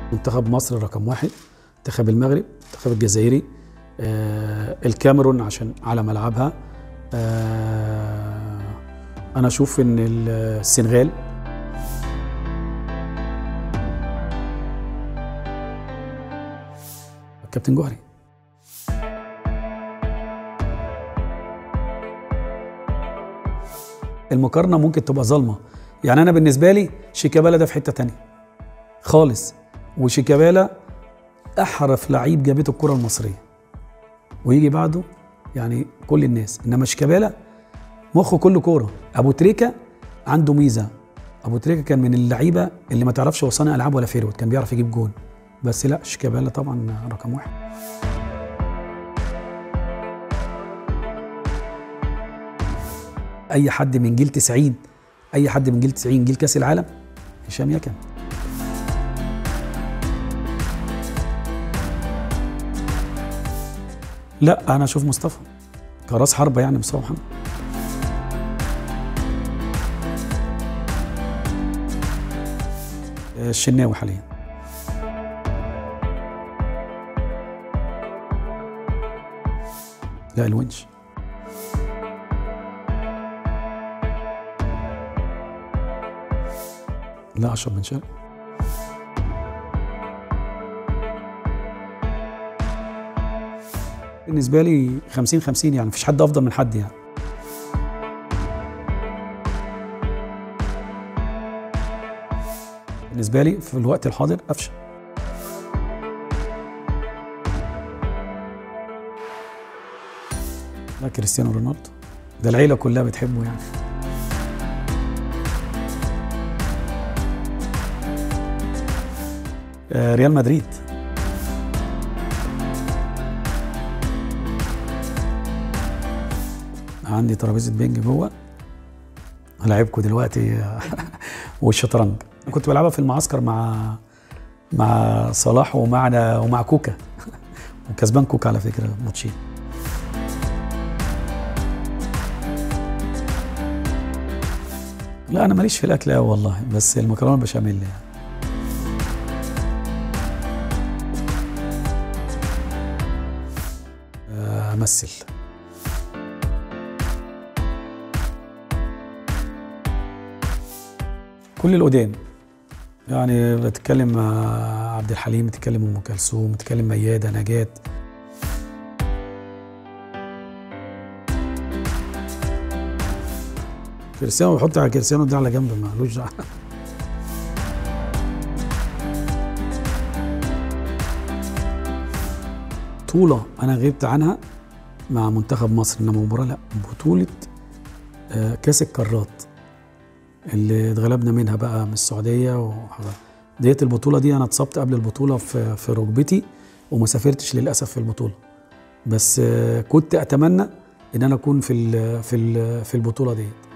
منتخب مصر رقم واحد منتخب المغرب منتخب الجزائري آه، الكاميرون عشان على ملعبها آه، انا اشوف ان السنغال كابتن جوهري المقارنه ممكن تبقى ظالمه يعني انا بالنسبه لي شيكابالا ده في حته تانية خالص وشيكابالا احرف لعيب جابته الكره المصريه ويجي بعده يعني كل الناس انما شيكابالا مخه كله كوره ابو تريكه عنده ميزه ابو تريكه كان من اللعيبه اللي ما تعرفش هو صانع العاب ولا فيرود كان بيعرف يجيب جول بس لا شيكابالا طبعا رقم واحد اي حد من جيل 90 اي حد من جيل 90 جيل كاس العالم هشام يكن لا انا اشوف مصطفى كراس حربه يعني مصطفى محمد الشناوي حاليا لا الونش لا اشرف بن شرقي بالنسبه لي 50 50 يعني مفيش حد افضل من حد يعني بالنسبه لي في الوقت الحاضر قفشه لا كريستيانو رونالدو ده العيله كلها بتحبه يعني آه، ريال مدريد عندي ترابيزه بينج جوه هلاعبكم دلوقتي والشطرنج كنت بلعبها في المعسكر مع مع صلاح ومعنا ومع كوكا وكسبان كوكا على فكره ماتشين لا انا ماليش في الاكل قوي والله بس المكرونه بشاميل يعني آه، امثل كل القدام يعني بتتكلم مع عبد الحليم بتتكلم ام كلثوم بتتكلم مياده نجاة كريستيانو بحط على كريستيانو ده على جنب مالوش دعوه بطولة أنا غبت عنها مع منتخب مصر إنما مباراة لا بطولة آه، كأس القارات اللي اتغلبنا منها بقى من السعوديه وحضر. ديت البطوله دي انا اتصبت قبل البطوله في في ركبتي وما سافرتش للاسف في البطوله بس آه، كنت اتمنى ان انا اكون في ال في ال في البطوله ديت